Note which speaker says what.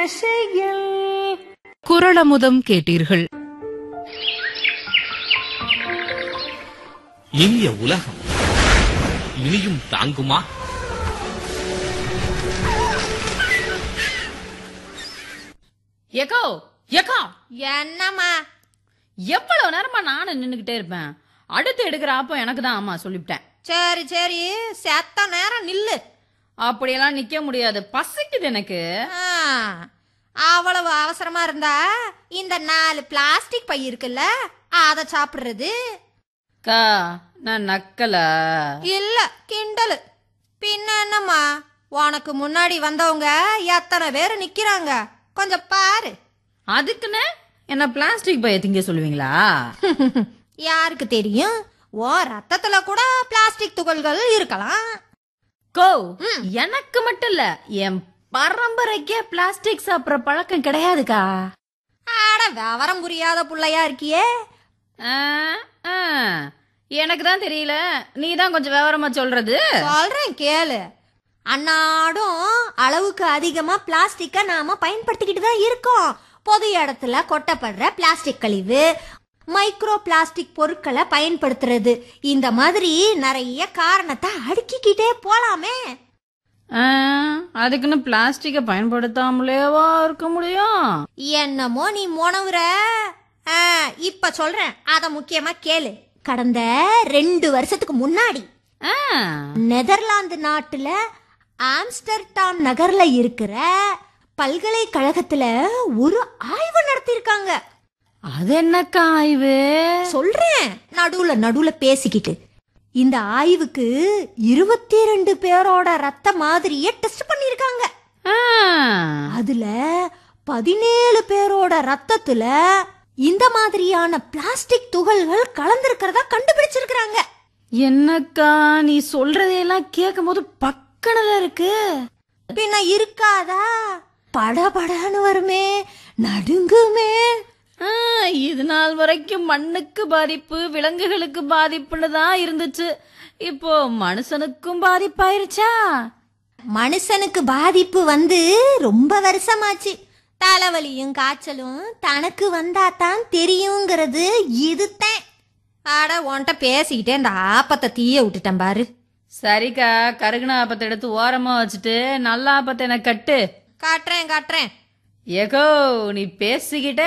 Speaker 1: தசையில்
Speaker 2: குரளமுதம் கேட்டீர்கள்
Speaker 3: இனிய உலகம் இனியும் தாங்குமா
Speaker 4: ஏக்கோ ஏக்கா
Speaker 5: என்னம்மா
Speaker 4: எவ்வளவு நேரமா நானும் நின்னுகிட்டே இருப்பேன் அடுத்து எடுக்கிற ஆப்பம் எனக்கு தான் ஆமா சொல்லிவிட்டேன்
Speaker 5: சரி சரி செத்த நேரம் நில்லு
Speaker 4: அப்படியெல்லாம் நிக்க முடியாது பசிக்குது எனக்கு
Speaker 5: ஆ, அவ்வளவு அவசரமா இருந்தா இந்த நாலு பிளாஸ்டிக் பை இருக்குல்ல அத சாப்பிடுறது
Speaker 4: கா நான் நக்கல
Speaker 5: இல்ல கிண்டலு பின்ன என்னம்மா உனக்கு முன்னாடி வந்தவங்க எத்தனை பேர் நிக்கிறாங்க கொஞ்சம் பாரு
Speaker 4: அதுக்குன்னு என்ன பிளாஸ்டிக் பைய திங்க சொல்லுவீங்களா
Speaker 5: யாருக்கு தெரியும் ஓ ரத்தத்துல கூட பிளாஸ்டிக் துகள்கள் இருக்கலாம்
Speaker 4: கோ எனக்கு மட்டும் இல்ல என் பரம்பரைக்கே பிளாஸ்டிக் சாப்பிடுற பழக்கம் கிடையாதுக்கா
Speaker 5: ஆட விவரம் புரியாத புள்ளையா இருக்கியே
Speaker 4: ஆ, ஆ. எனக்கு தான் தெரியல நீ தான் கொஞ்சம் விவரமா சொல்றது
Speaker 5: சொல்றேன் கேளு அன்னாடும் அளவுக்கு அதிகமா பிளாஸ்டிக்க நாம பயன்படுத்திக்கிட்டு தான் இருக்கோம் பொது இடத்துல கொட்டப்படுற பிளாஸ்டிக் கழிவு மைக்ரோ பிளாஸ்டிக் பொருட்களை பயன்படுத்துறது இந்த மாதிரி நிறைய காரணத்தை அடுக்கிக்கிட்டே போலாமே
Speaker 4: ஆ, அதுக்குன்னு பிளாஸ்டிக்கை பயன்படுத்தாமலேவா இருக்க முடியும்
Speaker 5: என்னமோ நீ முனவுற ஆ, இப்ப சொல்றேன் அத முக்கியமா கேளு கடந்த ரெண்டு வருஷத்துக்கு முன்னாடி
Speaker 4: ஆ,
Speaker 5: நெதர்லாந்து நாட்டுல ஆம்ஸ்டர்டாம் நகர்ல இருக்கிற பல்கலைக்கழகத்துல ஒரு ஆய்வு நடத்தியிருக்காங்க
Speaker 4: அது என்னக்கா ஆய்வு
Speaker 5: சொல்றேன் நடுவுல நடுவுல பேசிக்கிட்டு இந்த ஆய்வுக்கு இருபத்தி ரெண்டு பேரோட ரத்த மாதிரியே டெஸ்ட் பண்ணிருக்காங்க
Speaker 4: ஆ,
Speaker 5: அதுல பதினேழு பேரோட ரத்தத்துல இந்த மாதிரியான பிளாஸ்டிக் துகள்கள் கலந்திருக்கிறதா கண்டுபிடிச்சிருக்காங்க
Speaker 4: என்னக்கா நீ சொல்றதையெல்லாம் கேட்கும் போது பக்கனல இருக்கு
Speaker 5: பின்ன இருக்காதா படபடன்னு வருமே நடுங்குமே
Speaker 4: ஆ, இது நாள் வரைக்கும் மண்ணுக்கு பாதிப்பு விலங்குகளுக்கு பாதிப்புன்னு தான் இருந்துச்சு இப்போ மனுஷனுக்கும் பாதிப்பாயிருச்சா
Speaker 5: மனுஷனுக்கு பாதிப்பு வந்து ரொம்ப வருஷமாச்சு தலைவலியும் காய்ச்சலும் தனக்கு வந்தா தான் தெரியுங்கிறது இதுதான் அட உன்கிட்ட பேசிக்கிட்டே இந்த ஆப்பத்தை தீய விட்டுட்டேன் பாரு
Speaker 4: சரிக்கா கருகுன ஆப்பத்தை எடுத்து ஓரமா வச்சுட்டு நல்ல ஆப்பத்தை எனக்கு கட்டு
Speaker 5: காட்டுறேன் காட்டுறேன்
Speaker 4: ஏகோ நீ பேசிக்கிட்டே